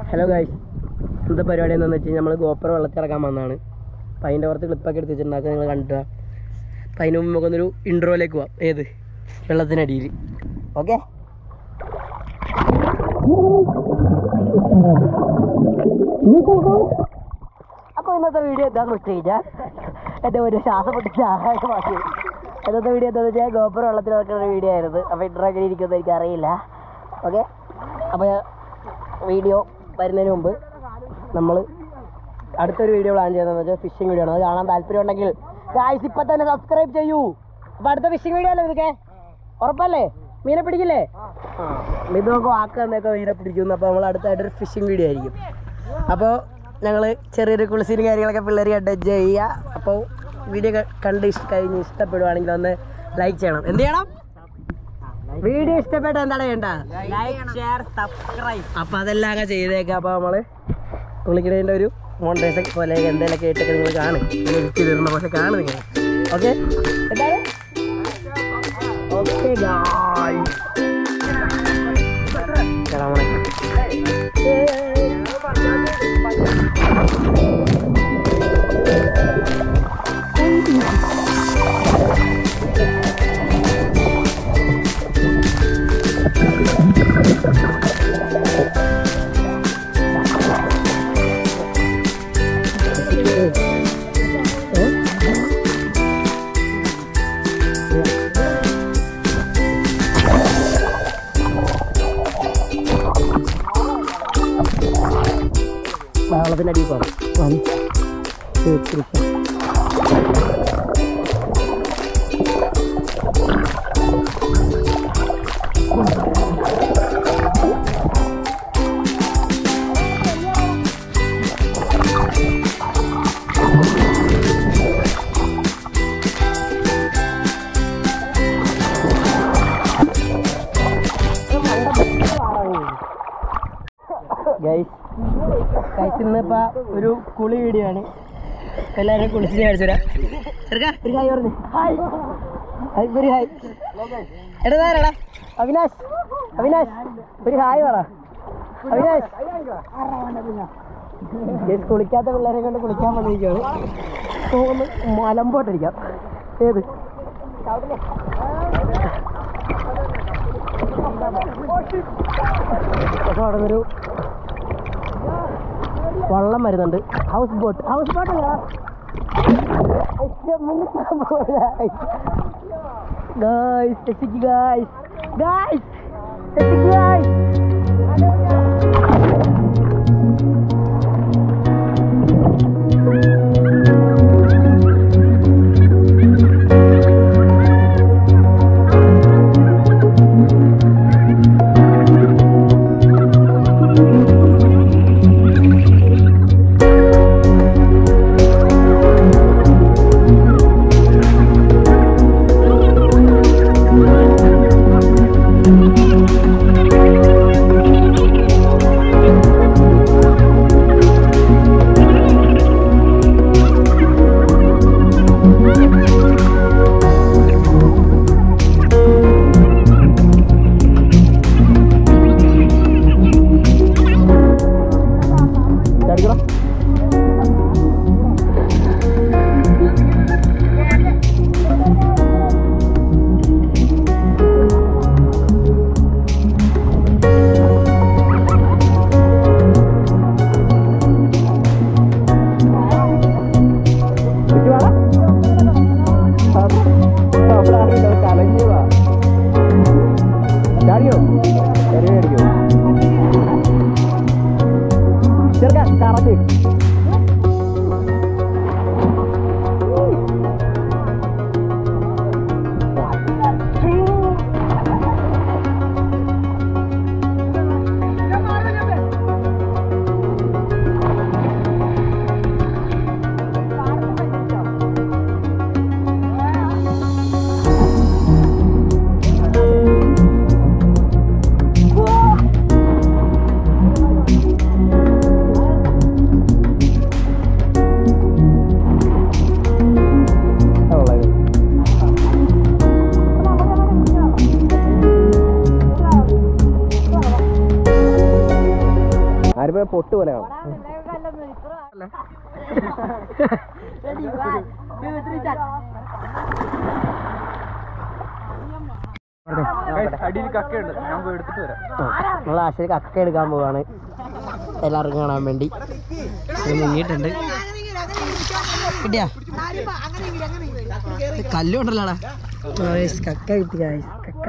Hello guys ഇന്നത്തെ പരിപാടി എന്താണെന്ന് വെച്ച് കഴിഞ്ഞാൽ നമ്മൾ ഗോപ്പർ വെള്ളത്തിറക്കാൻ വന്നതാണ് അപ്പം അതിൻ്റെ പുറത്ത് ക്ലിപ്പൊക്കെ എടുത്ത് വെച്ചിട്ടുണ്ടാക്കുക നിങ്ങൾ കണ്ടിട്ട് അപ്പം അതിന് മുമ്പ് നമുക്കൊന്നൊരു ഇൻട്രോയിലേക്ക് പോവാം ഏത് വെള്ളത്തിനടിയിൽ ഓക്കെ അപ്പോൾ ഇന്നത്തെ വീഡിയോ എന്താണെന്ന് വെച്ച് കഴിഞ്ഞാൽ എൻ്റെ ഒരു ശ്വാസം പൊട്ടിച്ച് ആകാശമാക്കി ഇന്നത്തെ വീഡിയോ എന്താണെന്ന് വെച്ചാൽ ഗോപുരം വെള്ളത്തിൽ നടക്കുന്ന വീഡിയോ ആയിരുന്നു അപ്പോൾ ഇൻട്രോ എങ്ങനെ ഇരിക്കുമെന്ന് എനിക്ക് അറിയില്ല ഓക്കെ അപ്പോൾ വീഡിയോ വരുന്നതിന് മുമ്പ് നമ്മൾ അടുത്തൊരു വീഡിയോ പ്ലാൻ ചെയ്യുന്നതെന്ന് വെച്ചാൽ ഫിഷിംഗ് വീഡിയോ ആണ് അത് കാണാൻ താല്പര്യം ഉണ്ടെങ്കിൽ ഗായ്സ് ഇപ്പം തന്നെ സബ്സ്ക്രൈബ് ചെയ്യൂ അപ്പോൾ അടുത്ത ഫിഷിംഗ് വീഡിയോ അല്ലേ ഇതൊക്കെ ഉറപ്പല്ലേ മീനെ പിടിക്കില്ലേ ആ ഇത് നമുക്ക് വാക്ക് തന്നൊക്കെ മീനെ പിടിക്കുന്നു അപ്പോൾ നമ്മൾ അടുത്തായിട്ടൊരു ഫിഷിംഗ് വീഡിയോ ആയിരിക്കും അപ്പോൾ ഞങ്ങൾ ചെറിയൊരു കുളിസീനും കാര്യങ്ങളൊക്കെ പിള്ളേർ കണ്ട് എൻജോയ് ചെയ്യുക അപ്പോൾ വീഡിയോ കണ്ട് ഇഷ്ട കഴിഞ്ഞ് ഇഷ്ടപ്പെടുവാണെങ്കിൽ ഒന്ന് ലൈക്ക് ചെയ്യണം എന്ത് ചെയ്യണം വീഡിയോ ഇഷ്ടപ്പെട്ട എന്താണ് വേണ്ട ലൈക്ക് ഷെയർ സബ്സ്ക്രൈബ് അപ്പൊ അതെല്ലാം അങ്ങ് ചെയ്തേക്കാം അപ്പൊ നമ്മള് കുളിക്കണതിന്റെ ഒരു മോണ്ടേഷൻ പോലെ എന്തെങ്കിലുമൊക്കെ ആയിട്ടൊക്കെ നിങ്ങൾ കാണും എഡിറ്റ് തരുന്ന പോലെ കാണും നിങ്ങൾ ഓക്കെ എന്താണ് ഓക്കെ വെള്ളത്തിൻ്റെ അടിയിൽ പോകാം ഗൈസ് ഗൈസ് ഇന്നിപ്പോ ഒരു കുളി വീഡിയോ ആണ് എല്ലാവരും കുളിച്ച് കാണിച്ചു തരാം ചെറുക്കാ, ഒരു ഹായ് പറഞ്ഞു ഹായ് ഹായ് ഒരു ഹായ് എടാ അവിനാശ് അവിനാശ് ഒരു ഹായ് പറ അവിനാശ് ഗൈസ് കുളിക്കാത്ത പിള്ളേരെ കൊണ്ട് കുളിക്കാൻ വന്നിരിക്കുകയാണ് അപ്പോൾ ഒന്ന് മലമ്പോട്ടിരിക്കാം ഏത് അപ്പോൾ അവിടെ നിന്നൊരു വള്ളം വരുന്നുണ്ട് houseboat houseboat guys രക്ഷിക്ക് ഗായ്സ് ഗായ്സ് രക്ഷിക്ക് ഗായ്സ് ചാടിക്കോ കലങ്ങിയതാ ചാടിയോ ചെറിയ അടിക്കോ ചെറുക്കാൻ കറച്ച് പൊട്ട് പോലെ കാണും അടിയിൽ കക്കയുണ്ട് ഞാൻ പോയി എടുത്തിട്ട് വരാം നമ്മൾ ആശയ കക്ക എടുക്കാൻ പോവാണ് എല്ലാവർക്കും കാണാൻ വേണ്ടി ഇത് മുങ്ങിയിട്ടുണ്ട് കിട്ടിയാ കല്ലുണ്ടല്ലോടാ കക്ക കിട്ടി ഗായ്സ് കക്ക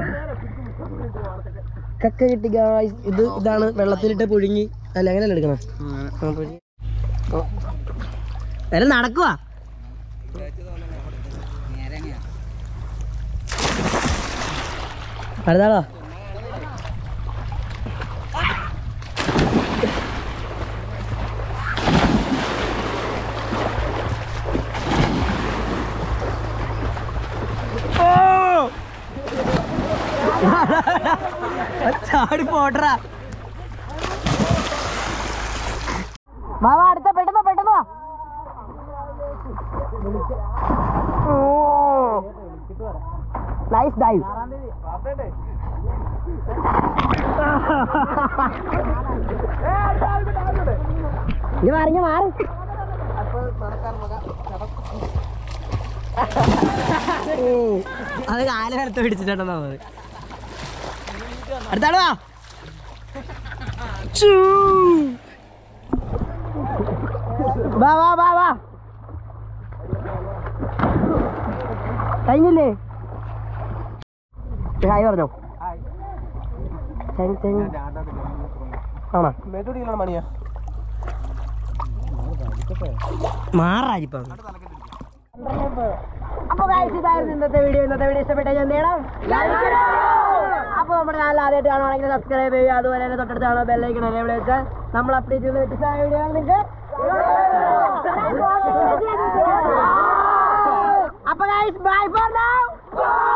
കക്ക കിട്ടി ഗായ്സ് ഇത് ഇതാണ് വെള്ളത്തിലിട്ട് പുഴുങ്ങി അല്ല അങ്ങനെയല്ല എടുക്കണം ആ, പുഴുങ്ങി. ഓ. എല്ലാം നടക്കുവാ അടുത്താളോ ചാടി പോട്ടറാ വാ വാ അടുത്ത പെട്ടെന്ന് പെട്ടെന്ന് വാ നൈസ് ഡൈവ് ഇനി മാറി ഇനി മാറി ഉം. അത് കാലകരത്ത് പിടിച്ചിട്ടുണ്ടെന്നാ മതി അടുത്താള് വാ ചൂ. വാ വാ വാ വാ കഴിഞ്ഞില്ലേ ഹായ് പറഞ്ഞോ താങ്ക് താങ്ക് ആണോ മേത്തോടിക്കലാണ് മണിയാ മാറാജിപ്പോ അപ്പൊ guys, ഇതായിരുന്നു ഇന്നത്തെ വീഡിയോ ഇന്നത്തെ വീഡിയോ ഇഷ്ടപ്പെട്ട ഞാൻ ചെയ്യണം അപ്പൊ നമ്മുടെ ചാനൽ ആദ്യമായിട്ട് കാണുവാണെങ്കിൽ സബ്സ്ക്രൈബ് ചെയ്യുക അതുപോലെ തന്നെ തൊട്ടടുത്ത് കാണുക ബെല്ലൈക്കൺ എവിടെ വെച്ചാൽ നമ്മൾ അപ്ഡേറ്റ് ചെയ്യുന്ന വ്യത്യസ്തമായ വീഡിയോ ആണ് നിങ്ങൾക്ക് അപ്പൊ ഗൈസ് ബൈ ഫോർ നൗ